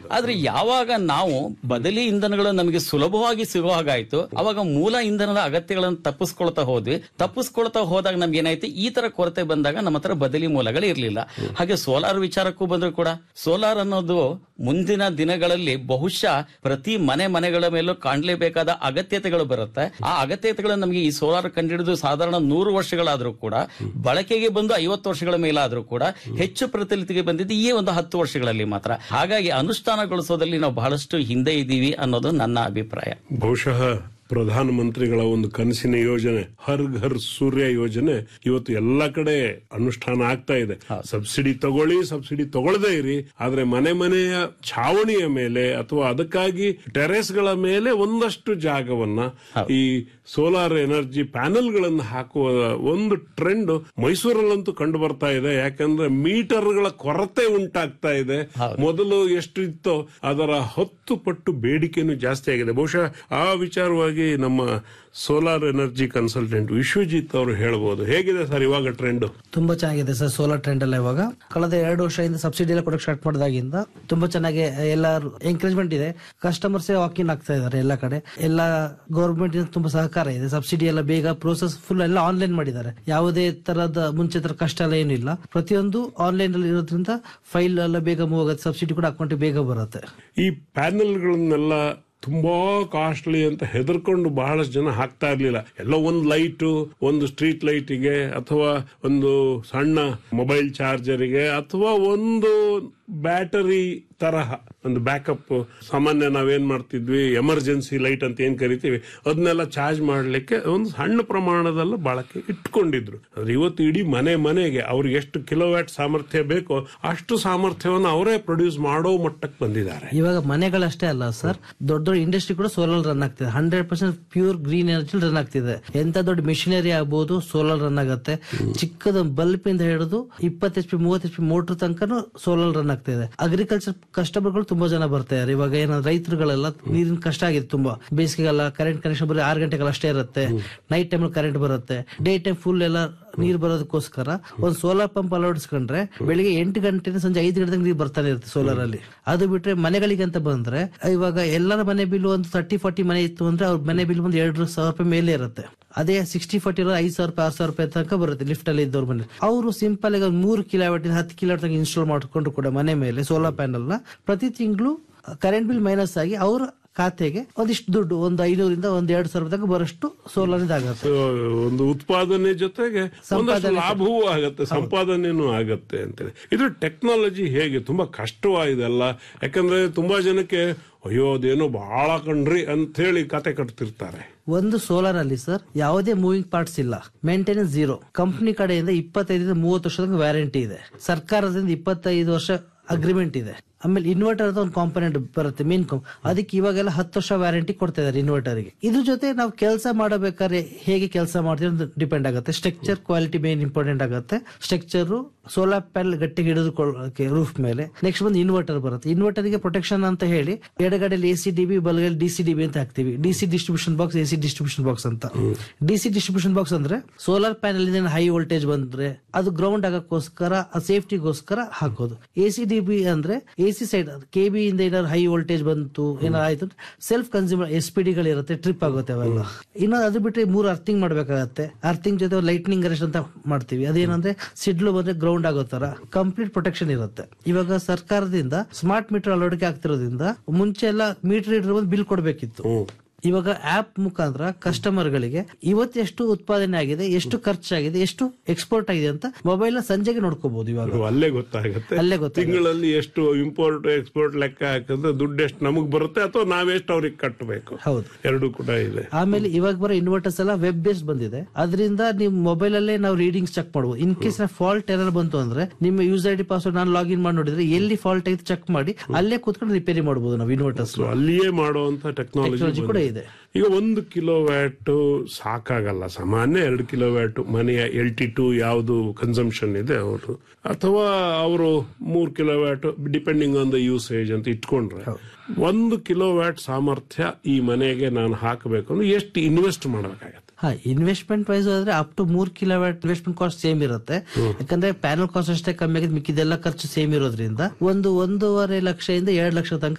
ಆದ್ರೆ ಯಾವಾಗ ನಾವು ಬದಲಿ ಇಂಧನಗಳು ನಮಗೆ ಸುಲಭವಾಗಿ ಸಿಗೋ ಹಾಗಾಯ್ತು ಅವಾಗ ಮೂಲ ಇಂಧನದ ಅಗತ್ಯಗಳನ್ನು ತಪ್ಪಿಸ್ಕೊಳ್ತಾ ಹೋದ್ವಿ ತಪ್ಪಿಸ್ಕೊಳ್ತಾ ಹೋದಾಗ ನಮ್ಗೆ ಏನಾಯ್ತು ಈ ತರ ಕೊರತೆ ಬಂದಾಗ ನಮ್ಮ ಹತ್ರ ಬದಲಿ ಮೂಲಗಳು ಇರ್ಲಿಲ್ಲ ಹಾಗೆ ಸೋಲಾರ್ ವಿಚಾರಕ್ಕೂ ಬಂದ್ರು ಕೂಡ ಸೋಲಾರ್ ಅನ್ನೋದು ಮುಂದಿನ ದಿನಗಳಲ್ಲಿ ಬಹುಶಃ ಪ್ರತಿ ಮನೆ ಮನೆಗಳ ಮೇಲೂ ಕಾಣ್ಲೇಬೇಕಾದ ಅಗತ್ಯತೆಗಳು ಬರುತ್ತೆ ಆ ಅಗತ್ಯತೆಗಳು ನಮಗೆ ಈ ಸೋಲಾರ್ ಕಂಡಿಡಿದು ಸಾಧಾರಣ ನೂರು ವರ್ಷಗಳಾದ್ರೂ ಕೂಡ ಬಳಕೆಗೆ ಬಂದು ಐವತ್ತು ವರ್ಷಗಳ ಮೇಲಾದ್ರೂ ಕೂಡ ಹೆಚ್ಚು ಪ್ರಚಲಿತಿಗೆ ಬಂದಿದ್ದು ಈ ಒಂದು ಹತ್ತು ವರ್ಷಗಳಲ್ಲಿ ಮಾತ್ರ ಹಾಗಾಗಿ ಅನುಷ್ಠಾನಗೊಳಿಸೋದಲ್ಲಿ ನಾವು ಬಹಳಷ್ಟು ಹಿಂದೆ ಇದ್ದೀವಿ ಅನ್ನೋದು ನನ್ನ ಅಭಿಪ್ರಾಯ ಬಹುಶಃ ಪ್ರಧಾನ ಮಂತ್ರಿಗಳ ಒಂದು ಕನಸಿನ ಯೋಜನೆ ಹರ್ ಘರ್ ಸೂರ್ಯ ಯೋಜನೆ ಇವತ್ತು ಎಲ್ಲ ಕಡೆ ಅನುಷ್ಠಾನ ಆಗ್ತಾ ಇದೆ ಸಬ್ಸಿಡಿ ತಗೊಳ್ಳಿ ಸಬ್ಸಿಡಿ ತಗೊಳ್ಳದೇ ಇರಿ ಆದ್ರೆ ಮನೆ ಮನೆಯ ಛಾವಣಿಯ ಮೇಲೆ ಅಥವಾ ಅದಕ್ಕಾಗಿ ಟೆರೆಸ್ ಗಳ ಮೇಲೆ ಒಂದಷ್ಟು ಜಾಗವನ್ನ ಈ ಸೋಲಾರ್ ಎನರ್ಜಿ ಪ್ಯಾನೆಲ್ ಗಳನ್ನು ಹಾಕುವ ಒಂದು ಟ್ರೆಂಡ್ ಮೈಸೂರಲ್ಲಂತೂ ಕಂಡು ಬರ್ತಾ ಇದೆ ಯಾಕಂದ್ರೆ ಮೀಟರ್ಗಳ ಕೊರತೆ ಉಂಟಾಗ್ತಾ ಇದೆ ಮೊದಲು ಎಷ್ಟು ಇತ್ತೋ ಅದರ ಹತ್ತು ಪಟ್ಟು ಬೇಡಿಕೆನೂ ಜಾಸ್ತಿ ಆಗಿದೆ ಬಹುಶಃ ಆ ವಿಚಾರವಾಗಿ ನಮ್ಮ ಸೋಲಾರ್ ಎನರ್ಜಿ ಕನ್ಸಲ್ಟೆಂಟ್ ವಿಶ್ವಜಿತ್ ಅವರು ಹೇಳ್ಬೋದು ಹೇಗಿದೆ ಸರ್ ಇವಾಗ ಟ್ರೆಂಡ್ ತುಂಬಾ ಚೆನ್ನಾಗಿದೆ ಸರ್ ಸೋಲಾರ್ ಟ್ರೆಂಡ್ ಎಲ್ಲ ಇವಾಗ ಕಳೆದ ಎರಡು ವರ್ಷದಿಂದ ಸಬ್ಸಿಡಿ ಎಲ್ಲ ಕೊಡಕ್ಕೆ ಸ್ಟಾರ್ಟ್ ಮಾಡಿದಾಗಿಂದ ತುಂಬಾ ಚೆನ್ನಾಗಿ ಎಲ್ಲರೂ ಎಂಕರೇಜ್ಮೆಂಟ್ ಇದೆ ಕಸ್ಟಮರ್ಸ್ ವಾಕಿನ್ ಆಗ್ತಾ ಇದ್ದಾರೆ ಎಲ್ಲ ಕಡೆ ಎಲ್ಲ ಗೌರ್ಮೆಂಟ್ ತುಂಬಾ ಸಹಕಾರ ಇದೆ ಸಬ್ಸಿಡಿ ಎಲ್ಲ ಬೇಗ ಪ್ರೋಸೆಸ್ ಫುಲ್ ಎಲ್ಲ ಆನ್ಲೈನ್ ಮಾಡಿದ್ದಾರೆ ಯಾವುದೇ ತರದ ಮುಂಚೆ ತರ ಕಷ್ಟ ಎಲ್ಲ ಏನಿಲ್ಲ ಪ್ರತಿಯೊಂದು ಆನ್ಲೈನ್ ಅಲ್ಲಿ ಇರೋದ್ರಿಂದ ಫೈಲ್ ಎಲ್ಲ ಬೇಗ ಮೂವ್ ಆಗುತ್ತೆ ಸಬ್ಸಿಡಿ ಕೂಡ ಅಕೌಂಟ್ ಬೇಗ ಬರುತ್ತೆ ಈ ಪ್ಯಾನೆಲ್ಗಳನ್ನೆಲ್ಲ ತುಂಬಾ ಕಾಸ್ಟ್ಲಿ ಅಂತ ಹೆದರ್ಕೊಂಡು ಬಹಳಷ್ಟು ಜನ ಹಾಕ್ತಾ ಇರ್ಲಿಲ್ಲ ಎಲ್ಲ ಒಂದು ಲೈಟು ಒಂದು ಸ್ಟ್ರೀಟ್ ಲೈಟಿಗೆ ಅಥವಾ ಒಂದು ಸಣ್ಣ ಮೊಬೈಲ್ ಚಾರ್ಜರಿಗೆ ಅಥವಾ ಒಂದು ಬ್ಯಾಟರಿ ತರಹ ಒಂದು ಬ್ಯಾಕಪ್ ಸಾಮಾನ್ಯ ನಾವೇನ್ ಮಾಡ್ತಿದ್ವಿ ಎಮರ್ಜೆನ್ಸಿ ಲೈಟ್ ಅಂತ ಏನ್ ಕರಿತೀವಿ ಅದನ್ನೆಲ್ಲ ಚಾರ್ಜ್ ಮಾಡ್ಲಿಕ್ಕೆ ಒಂದು ಸಣ್ಣ ಪ್ರಮಾಣದಲ್ಲ ಬಳಕೆ ಇಟ್ಕೊಂಡಿದ್ರು ಆದ್ರೆ ಇವತ್ತು ಇಡೀ ಮನೆ ಮನೆಗೆ ಅವ್ರಿಗೆ ಎಷ್ಟು ಕಿಲೋವ್ಯಾಟ್ ಸಾಮರ್ಥ್ಯ ಬೇಕೋ ಅಷ್ಟು ಸಾಮರ್ಥ್ಯವನ್ನು ಅವರೇ ಪ್ರೊಡ್ಯೂಸ್ ಮಾಡೋ ಮಟ್ಟಕ್ಕೆ ಬಂದಿದ್ದಾರೆ ಇವಾಗ ಮನೆಗಳಷ್ಟೇ ಅಲ್ಲ ಸರ್ ದೊಡ್ಡ ದೊಡ್ಡ ಇಂಡಸ್ಟ್ರಿ ಕೂಡ ಸೋಲಾರ್ ರನ್ ಆಗ್ತಿದೆ hundred percent pure green energy run ಆಗ್ತಿದೆ ಎಂತ ದೊಡ್ಡ ಮಿಷಿನರಿ ಆಗ್ಬೋದು ಸೋಲಾರ್ ರನ್ ಆಗುತ್ತೆ ಚಿಕ್ಕದ ಬಲ್ಬ್ ಇಂದ ಹಿಡಿದು ಇಪ್ಪತ್ತು ಎಚ್ ಪಿ ಮೂವತ್ತು ಎಚ್ ಪಿ ಮೋಟರ್ ತನಕನು ಸೋಲಾರ್ ರನ್ ಆಗ್ತಿದೆ ಅಗ್ರಿಕಲ್ಚರ್ ಕಸ್ಟಮರ್ಗಳು ತುಂಬಾ ಜನ ಬರ್ತಾ ಇದ್ದಾರೆ ಇವಾಗ ಏನಾದ್ರು ರೈತರುಗಳೆಲ್ಲ ನೀರಿನ ಕಷ್ಟ ಆಗಿದೆ ತುಂಬಾ ಬೇಸಿಗೆಲ್ಲ ಕರೆಂಟ್ ಕನೆಕ್ಷನ್ ಬರೀ ಆರು ಗಂಟೆಗಳು ಅಷ್ಟೇ ಇರುತ್ತೆ ನೈಟ್ ಟೈಮ್ ಕರೆಂಟ್ ಬರುತ್ತೆ ಡೇ ಟೈಮ್ ಫುಲ್ ಎಲ್ಲ ನೀರ್ ಬರೋದಕ್ಕೋಸ್ಕರ ಒಂದು ಸೋಲಾರ್ ಪಂಪ್ ಅಳವಡಿಸ್ಕೊಂಡ್ರೆ ಬೆಳಿಗ್ಗೆ ಎಂಟು ಗಂಟೆಯಿಂದ ಸಂಜೆ ಐದು ಗಂಟೆ ನೀರು ಬರ್ತಾನೆ ಇರುತ್ತೆ ಸೋಲಾರ್ ಅಲ್ಲಿ ಅದು ಬಿಟ್ರೆ ಮನೆಗಳಿಗೆ ಅಂತ ಬಂದ್ರೆ ಇವಾಗ ಎಲ್ಲರ ಮನೆ ಬಿಲ್ ಒಂದು ತರ್ಟಿ ಫಾರ್ಟಿ ಮನೆ ಇತ್ತು ಅಂದ್ರೆ ಅವ್ರ ಮನೆ ಬಿಲ್ ಒಂದು ಎರಡು ಸಾವಿರ ರೂಪಾಯಿ ಮೇಲೆ ಇರುತ್ತೆ ಅದೇ ಸಿಕ್ಸ್ಟಿ ಫಾರ್ಟಿ ಇರೋ ಐದು ಸಾವಿರ ರೂಪಾಯಿ ಆರು ಸಾವಿರ ರೂಪಾಯಿ ತನಕ ಬರುತ್ತೆ ಲಿಫ್ಟ್ ಅಲ್ಲಿ ಇದ್ದವ್ರ ಮನೆ ಅವರು ಸಿಂಪಲ್ ಆಗಿ ಒಂದು ಮೂರು ಕಿಲೋವಾಟ್ ಹತ್ತು ಕಿಲೋವಾಟ್ ತನಕ ಇನ್ಸ್ಟಾಲ್ ಮಾಡ್ಕೊಂಡು ಕೂಡ ಮನೆ ಮೇಲೆ ಸೋಲಾರ್ ಪ್ಯಾನಲ್ ನ ಪ್ರತಿ ತಿಂಗಳು ಕರೆಂಟ್ ಬಿಲ್ ಮೈನಸ್ ಆಗಿ ಅವ್ರ ಖಾತೆಗೆ ಒಂದಿಷ್ಟು ದುಡ್ಡು ಒಂದು ಐನೂರಿಂದ ಒಂದ್ ಎರಡು ಸಾವಿರ ತನಕ ಬರೋಷ್ಟು ಸೋಲಾರ್ ಇದಾಗುತ್ತೆ So, ಒಂದು ಉತ್ಪಾದನೆ ಜೊತೆಗೆ ಒಂದಷ್ಟು ಲಾಭವೂ ಆಗತ್ತೆ ಸಂಪಾದನೆನೂ ಆಗತ್ತೆ ಅಂತೇಳಿ ಇದು ಟೆಕ್ನಾಲಜಿ ಹೇಗೆ ತುಂಬಾ ಕಷ್ಟವಾಯಿದೆಲ್ಲ ಯಾಕಂದ್ರೆ ತುಂಬಾ ಜನಕ್ಕೆ ಅಯ್ಯೋ ಅದೇನೋ ಬಹಳ ಕಣ್ರಿ ಅಂತ ಹೇಳಿ ಕತೆ ಕಟ್ತಿರ್ತಾರೆ ಒಂದು ಸೋಲಾರ್ ಅಲ್ಲಿ ಸರ್ ಯಾವುದೇ ಮೂವಿಂಗ್ ಪಾರ್ಟ್ಸ್ ಇಲ್ಲ ಮೇಂಟೆನೆನ್ಸ್ ಜೀರೋ ಕಂಪನಿ ಕಡೆಯಿಂದ ಇಪ್ಪತ್ತೈದರಿಂದ ಮೂವತ್ತು ವರ್ಷದ ವ್ಯಾರಂಟಿ ಇದೆ ಸರ್ಕಾರದಿಂದ ಇಪ್ಪತ್ತೈದು ವರ್ಷ ಅಗ್ರಿಮೆಂಟ್ ಇದೆ ಆಮೇಲೆ ಇನ್ವರ್ಟರ್ ಅಂತ ಒಂದು ಕಾಂಪೊನೆಂಟ್ ಬರುತ್ತೆ ಮೇನ್ ಕಾಂಪ್ ಅದಕ್ಕೆ ಇವಾಗೆಲ್ಲ ಹತ್ತು ವರ್ಷ ವ್ಯಾರಂಟಿ ಕೊಡ್ತಾ ಇದಾರೆ ಇನ್ವರ್ಟರ್ಗೆ ಇದ್ರ ಜೊತೆ ನಾವು ಕೆಲಸ ಮಾಡಬೇಕಾದ್ರೆ ಹೇಗೆ ಕೆಲಸ ಮಾಡ್ತೀವಿ ಅಂತ ಡಿಪೆಂಡ್ ಆಗುತ್ತೆ ಸ್ಟ್ರಕ್ಚರ್ ಕ್ವಾಲಿಟಿ ಮೇನ್ ಇಂಪಾರ್ಟೆಂಟ್ ಆಗುತ್ತೆ ಸ್ಟ್ರಕ್ಚರ್ ಸೋಲಾರ್ ಪ್ಯಾನಲ್ ಗಟ್ಟಿಗೆ ಹಿಡಿದುಕೊಳ್ಳಕ್ಕೆ ರೂಫ್ ಮೇಲೆ ನೆಕ್ಸ್ಟ್ ಬಂದು ಇನ್ವರ್ಟರ್ ಬರುತ್ತೆ ಇನ್ವರ್ಟರ್ ಗೆ ಪ್ರೊಟೆಕ್ಷನ್ ಅಂತ ಹೇಳಿ ಎಡಗಡೆಯಲ್ಲಿ ಎ ಸಿ ಡಿ ಬಿ ಬಲಗಡೆ ಡಿ ಸಿ ಡಿ ಬಿ ಅಂತ ಹಾಕ್ತಿವಿ D C distribution box A C distribution box ಅಂತ ಡಿ ಸಿ ಡಿಸ್ಟ್ರಿಬ್ಯೂಷನ್ ಬಾಕ್ಸ್ ಅಂದ್ರೆ ಸೋಲಾರ್ ಪ್ಯಾನಲ್ ಇಂದ ಹೈ ವೋಲ್ಟೇಜ್ ಬಂದ್ರೆ ಅದು ಗ್ರೌಂಡ್ ಆಗಕ್ಕೋಸ್ಕರ ಸೇಫ್ಟಿಗೋಸ್ಕರ ಹಾಕೋದು ಎ ಸಿ ಡಿ ಬಿ ಅಂದ್ರೆ A C side K B ಇಂದ ಏನಾದ್ರು ಹೈ ವೋಲ್ಟೇಜ್ ಬಂತು ಏನಾದ್ರು ಆಯ್ತು ಸೆಲ್ಫ್ ಕನ್ಸ್ಯೂಮರ್ ಎಸ್ ಪಿ ಡಿಗಳು ಇರುತ್ತೆ ಟ್ರಿಪ್ ಆಗುತ್ತೆ ಅವೆಲ್ಲ ಇನ್ನು ಅದು ಬಿಟ್ಟರೆ ಮೂರು ಅರ್ಥಿಂಗ್ ಮಾಡ್ಬೇಕಾಗತ್ತೆ ಅರ್ಥಿಂಗ್ ಜೊತೆ ಲೈಟ್ನಿಂಗ್ ಅರೆಸ್ಟ್ ಅಂತ ಮಾಡ್ತೀವಿ ಅದೇನಂದ್ರೆ ಸಿಡ್ಲು ಬಂದ್ರೆ ಗ್ರೌಂಡ್ ಆಗೋ ತರ ಕಂಪ್ಲೀಟ್ ಪ್ರೊಟೆಕ್ಷನ್ ಇರುತ್ತೆ ಇವಾಗ ಸರ್ಕಾರದಿಂದ ಸ್ಮಾರ್ಟ್ ಮೀಟರ್ ಅಳವಡಿಕೆ ಆಗ್ತಿರೋದ್ರಿಂದ ಮುಂಚೆ ಎಲ್ಲ ಮೀಟರ್ ರೀಡರ್ ಬಂದು ಬಿಲ್ ಕೊಡಬೇಕಿತ್ತು ಇವಾಗ ಆಪ್ ಮುಖಾಂತರ ಕಸ್ಟಮರ್ ಗಳಿಗೆ ಇವತ್ತು ಎಷ್ಟು ಉತ್ಪಾದನೆ ಆಗಿದೆ ಎಷ್ಟು ಖರ್ಚಾಗಿದೆ ಎಷ್ಟು ಎಕ್ಸ್ಪೋರ್ಟ್ ಆಗಿದೆ ಅಂತ ಮೊಬೈಲ್ ಸಂಜೆಗೆ ನೋಡ್ಕೋಬಹುದು ಇವಾಗ ಅದು ಅಲ್ಲೇ ಗೊತ್ತಾಗುತ್ತೆ ಅಲ್ಲೇ ಗೊತ್ತಾಗುತ್ತೆ. ತಿಂಗಳಲ್ಲಿ ಎಷ್ಟು ಇಂಪೋರ್ಟ್ ಎಕ್ಸ್ಪೋರ್ಟ್ ಲೆಕ್ಕ ಹಾಕಿದ್ರೆ ದುಡ್ಡು ಎಷ್ಟು ನಮಗ್ ಬರುತ್ತೆ ಅಥವಾ ನಾವೆಷ್ಟು ಅವ್ರಿಗೆ ಕಟ್ಟಬೇಕು ಹೌದು ಎರಡು ಕೂಡ ಇದೆ ಆಮೇಲೆ ಇವಾಗ ಬರೋ ಇನ್ವರ್ಟರ್ಸ್ ಎಲ್ಲ ವೆಬ್ ಬೇಸ್ಡ್ ಬಂದಿದೆ ಅದರಿಂದ ನಿಮ್ ಮೊಬೈಲ್ ಅಲ್ಲೇ ನಾವು ರೀಡಿಂಗ್ಸ್ ಚೆಕ್ ಮಾಡಬಹುದು ಇನ್ ಕೇಸ್ ಫಾಲ್ಟ್ ಏನಾದ್ರು ಬಂತು ಅಂದ್ರೆ ನಿಮ್ಮ ಯೂಸ್ ಐ ಡಿ ಪಾಸ್ವರ್ಡ್ ನಾನು ಲಾಗಿನ್ ಮಾಡಿ ನೋಡಿದ್ರೆ ಎಲ್ಲಿ ಫಾಲ್ಟ್ ಐತೆ ಚೆಕ್ ಮಾಡಿ ಅಲ್ಲೇ ಕೂತ್ಕೊಂಡು ರಿಪೇರಿ ಮಾಡಬಹುದು ನಾವು ಇನ್ವರ್ಟರ್ಸ್ So, ಅಲ್ಲಿಯೇ ಮಾಡುವಂತ ಟೆಕ್ನಾಲಜಿ ಟೆಕ್ನಾಲಜಿ ಕೂಡ ಇದೆ ಈಗ ಒಂದು ಕಿಲೋ ವ್ಯಾಟ್ ಸಾಕಾಗಲ್ಲ ಸಾಮಾನ್ಯ ಎರಡು ಕಿಲೋ ವ್ಯಾಟ್ ಮನೆಯ ಎಲ್ ಟಿ ಟು ಯಾವುದು ಕನ್ಸಂಪ್ಷನ್ ಇದೆ ಅವರು ಅಥವಾ ಅವರು ಮೂರ್ kilo watt depending on the usage ಅಂತ ಇಟ್ಕೊಂಡ್ರೆ ಒಂದು ಕಿಲೋ ವ್ಯಾಟ್ ಸಾಮರ್ಥ್ಯ ಈ ಮನೆಗೆ ನಾನು ಹಾಕಬೇಕು ಅಂದ್ರೆ ಎಷ್ಟು ಇನ್ವೆಸ್ಟ್ ಮಾಡಬೇಕಾಗತ್ತೆ ಹಾ ಇನ್ವೆಸ್ಟ್ಮೆಂಟ್ ವೈಸ್ ಆದ್ರೆ ಅಪ್ ಟು ಮೂರ್ ಕಿಲೋವ್ಯಾಟ್ ಇನ್ವೆಸ್ಟ್ಮೆಂಟ್ ಕಾಸ್ಟ್ ಸೇಮ್ ಇರುತ್ತೆ ಯಾಕಂದ್ರೆ ಪ್ಯಾನಲ್ ಕಾಸ್ಟ್ ಅಷ್ಟೇ ಕಮ್ಮಿ ಆಗಿದೆ ಮಿಕ್ಕಿದೆಲ್ಲ ಖರ್ಚು ಸೇಮ್ ಇರೋದ್ರಿಂದ ಒಂದು ಒಂದೂವರೆ ಲಕ್ಷದಿಂದ ಎರಡು ಲಕ್ಷ ತನಕ